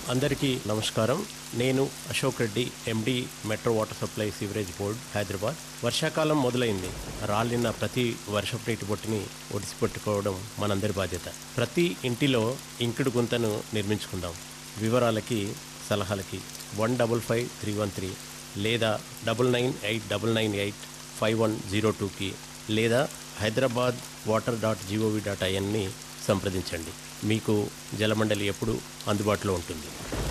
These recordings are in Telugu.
అందరికీ నమస్కారం నేను Ashok Reddy MD metro water supply sewerage board Hyderabad వర్షాకాలం మొదలైంది రాలిన ప్రతి వర్షపు నీటి బొట్టుని ఒడిసిపెట్టుకోవడం మనందరి బాధ్యత ప్రతి ఇంటిలో ఇంకుడు గుంతను నిర్మించుకుందాం వివరాలకి సలహాలకి one double five three one three లేదా double nine eight double nine eight five one zero టూకి లేదా Hyderabad water dot GOV dot ఐఎన్ని సంప్రదించండి మీకు జలమండలి ఎప్పుడు అందుబాటులో ఉంటుంది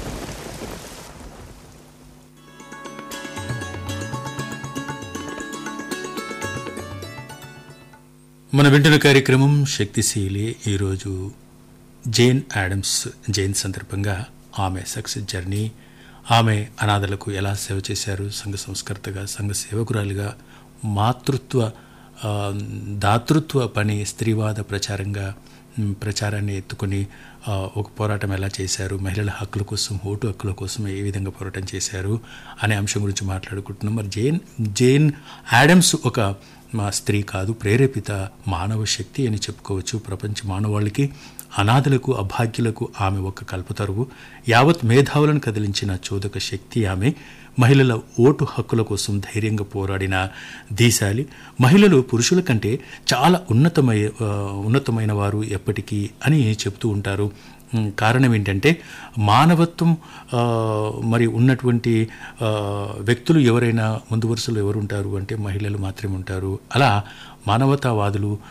మన వింటున్న కార్యక్రమం శక్తిశీలి ఈరోజు జేన్ యాడమ్స్ జైన్ సందర్భంగా ఆమె సక్సెస్ జర్నీ ఆమె అనాథలకు ఎలా సేవ చేశారు సంఘ సంస్కర్తగా సంఘ సేవకురాలిగా మాతృత్వ ఆ, దాతృత్వ పని స్త్రీవాద ప్రచారంగా మ్, ప్రచారాన్ని ఎత్తుకొని ఆ, ఒక పోరాటం ఎలా చేశారు మహిళల హక్కుల కోసం ఓటు హక్కుల కోసం ఏ విధంగా పోరాటం చేశారు అనే అంశం గురించి మాట్లాడుకుంటున్నాం మరి జైన్ జైన్ యాడమ్స్ ఒక మా స్త్రీ కాదు ప్రేరేపిత మానవ శక్తి అని చెప్పుకోవచ్చు ప్రపంచ మానవాళికి అనాథలకు అభాగ్యులకు ఆమె ఒక కల్పతరువు యావత్ మేధావులను కదిలించిన చోదక శక్తి ఆమె మహిళల ఓటు హక్కుల కోసం ధైర్యంగా పోరాడిన దీశాలి మహిళలు పురుషుల కంటే చాలా ఉన్నతమై ఆ, ఉన్నతమైన వారు ఎప్పటికీ అని చెప్తూ ఉంటారు ఉమ్, కారణం ఏంటంటే మానవత్వం ఆ, మరి ఉన్నటువంటి ఆ, వ్యక్తులు ఎవరైనా ముందు వరుసలో ఎవరు ఉంటారు అంటే మహిళలు మాత్రమే ఉంటారు అలా మానవతావాదులు